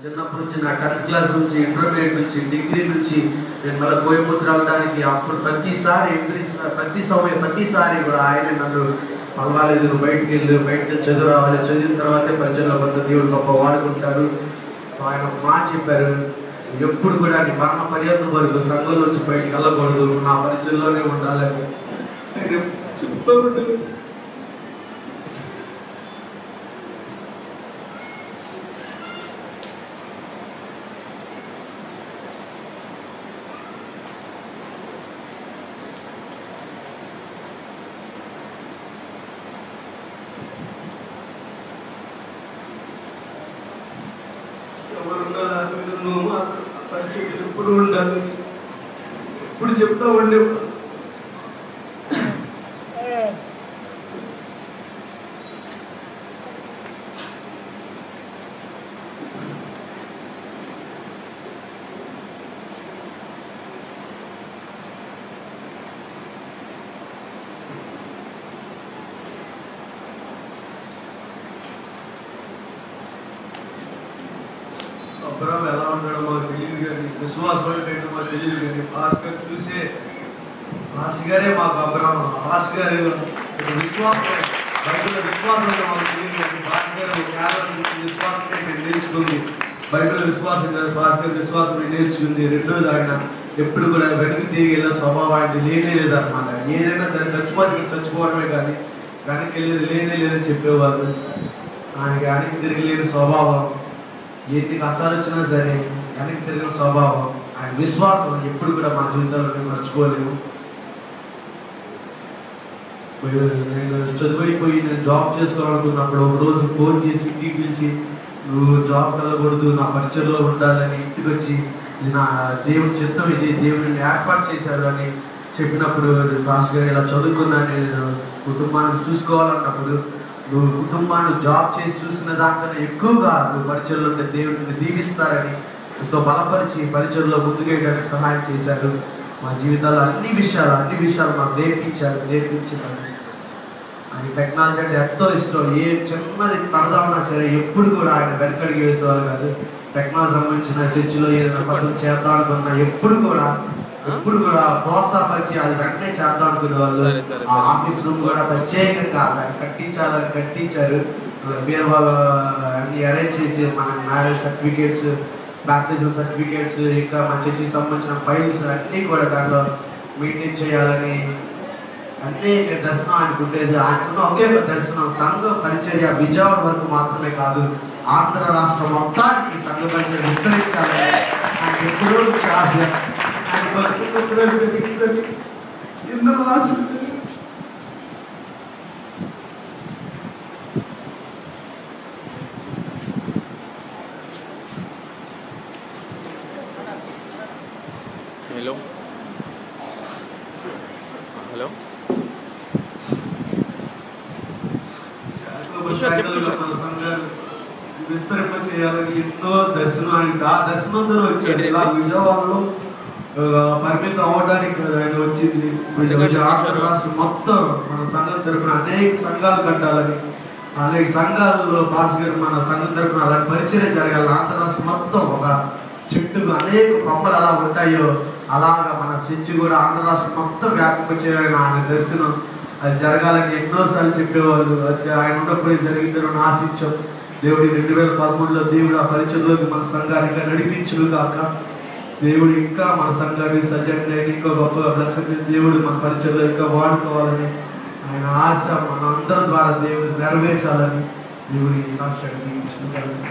చిన్నప్పటి నుంచి నా టెన్త్ క్లాస్ నుంచి ఇంటర్మీడియట్ నుంచి డిగ్రీ నుంచి నేను మళ్ళీ కోయముద్ర రావడానికి అప్పుడు ప్రతిసారి ఎవ్రీ ప్రతి సమయం ప్రతిసారి కూడా ఆయన నన్ను పర్వాలేదు నువ్వు బయటికి వెళ్ళు బయటకు వెళ్ళి చదువు రావాలి చదివిన తర్వాతే పరిచయంలోకి వస్తే దేవుడు గొప్ప వాడుకుంటారు ఆయన ఒక మాట చెప్పారు ఎప్పుడు కూడా నీ మరణ పర్యంతం వరకు సంఘంలో నుంచి బయటికి వెళ్ళకూడదు నా పరిచయంలోనే ఉండాలని ఆయన చెప్తూ ఉంటారు ఎవరున్నా మీరు నువ్వు మాత్రం పరిచయం ఎప్పుడు ఉండాలి ఇప్పుడు చెప్తా ఉండే అబ్రాహం ఎలా ఉన్నాడో మాకు తెలియదు కానీ విశ్వాసం అంటే మాకు తెలియదు కానీ భాస్కర్ చూసే భాస్ గారే మాకు అబ్రాహం భాస్ గారు ఒక విశ్వాసం బైబిల్ విశ్వాసం అంటే మాకు తెలియదు కానీ భాస్ గారు కేవలం విశ్వాసం అంటే నేర్చుకుంది బైబిల్ విశ్వాసం కాదు భాస్ గారు విశ్వాసం నేర్చుకుంది రెండోది ఆయన ఎప్పుడు కూడా వెనక్కి తిరిగి వెళ్ళే స్వభావం ఆయన లేనే లేదన్నమాట ఏదైనా సరే చచ్చిపోతే చచ్చిపోవడమే కానీ వెనక్కి వెళ్ళేది లేనే లేదని చెప్పేవాళ్ళు ఆయనకి వెనక్కి తిరిగి లేని స్వభావం ఎన్ని కష్టాలు వచ్చినా సరే వెనక్కి తిరిగిన స్వభావం ఆయన విశ్వాసం ఎప్పుడు కూడా మా జీవితంలో మేము మర్చిపోలేము నేను చదువైపోయి నేను జాబ్ చేసుకోవాలనుకున్నప్పుడు ఒక రోజు ఫోన్ చేసి ఇంటికి పిలిచి నువ్వు జాబ్ వెళ్ళకూడదు నా పరిచయంలో ఉండాలని ఇంటికి వచ్చి ఇది నా దేవుని చిత్తం ఇది దేవుడిని ఏర్పాటు చేశారు అని చెప్పినప్పుడు రాజు గారు ఇలా చదువుకున్నాను నేను కుటుంబాన్ని చూసుకోవాలన్నప్పుడు నువ్వు కుటుంబాన్ని జాబ్ చేసి చూసిన దానికన్నా ఎక్కువగా నువ్వు పరిచయంలో ఉంటే దేవుడిని దీవిస్తారని ఎంతో బలపరిచి పరిచయంలో ముందుకేయడానికి సహాయం చేశారు మా జీవితాల్లో అన్ని విషయాలు అన్ని విషయాలు మాకు నేర్పించారు నేర్పించినారు ఆయన టెక్నాలజీ అంటే ఎంతో ఇష్టం ఏ చిన్నది పడదామన్నా సరే ఎప్పుడు కూడా ఆయన వెనకడికి వేసేవారు కాదు టెక్నాలజీ సంబంధించిన చర్చిలో ఏదైనా పనులు చేద్దాం అనుకున్నా ఎప్పుడు కూడా ఎప్పుడు కూడా ప్రోత్సాహపరిచి అది వెంటనే చేద్దాం అనుకునే వాళ్ళు సరే, సరే, ఆ సరే. ఆఫీస్ రూమ్ కూడా ప్రత్యేకంగా ఆయన కట్టించాలని కట్టించారు పేరు వాళ్ళు అన్ని అరేంజ్ చేసి మన మ్యారేజ్ సర్టిఫికేట్స్ బ్యాప్టిజం సర్టిఫికేట్స్ ఇంకా మన చర్చికి సంబంధించిన ఫైల్స్ అన్నీ కూడా దాంట్లో మెయింటైన్ చేయాలని అనేక దర్శనం ఆయనకు ఉండేది ఆయనకున్న ఒకే ఒక దర్శనం సంఘ పరిచర్య విజయవాడ వరకు మాత్రమే కాదు ఆంధ్ర రాష్ట్రం మొత్తానికి సంఘ పరిచర్య విస్తరించాలని ఆయన ఎప్పుడో నుంచి ఆశ ఆయన బతుకున్నప్పుడే జరిగిందని ఎన్నో ఆశలు హలో హలో విస్తరింప చేయాలని ఎన్నో దర్శనం ఆయనకి ఆ దర్శనంతో వచ్చాడు ఇలా విజయవాడలో ఆ, పరిమితం అవ్వడానికి కాదు ఆయన వచ్చింది విజయ- ఆంధ్ర రాష్ట్రం మొత్తం మన సంఘం తరపున అనేక సంఘాలు కట్టాలని అనేక సంఘాలలో పాస్ గారు మన సంఘం తరపున అలాంటి పరిచయం జరగాలి ఆంధ్ర రాష్ట్రం మొత్తం ఒక చెట్టుకు అనేక కొమ్మలు ఎలా ఉంటాయో అలాగా మన చర్చి కూడా ఆంధ్ర రాష్ట్రం మొత్తం వ్యాపింప చేయాలని ఆయన దర్శనం అది జరగాలని ఎన్నోసార్లు చెప్పేవాళ్ళు అది ఆయన ఉన్నప్పుడు జరిగిందని ఆశించాం దేవుడి రెండు వేల పదమూడులో దేవుడు ఆ పరిచయంలోకి మన సంఘాన్ని ఇంకా నడిపించును కాక దేవుడు ఇంకా మన సంఘాన్ని సజ్జంగా ఇంకా గొప్పగా బ్లెస్సింగ్ దేవుడు మన పరిచయంలో ఇంకా వాడుకోవాలని ఆయన ఆశ మన అందరి ద్వారా దేవుడు నెరవేర్చాలని దేవుడి సాక్ష్యాన్ని దీవించుకుంటారు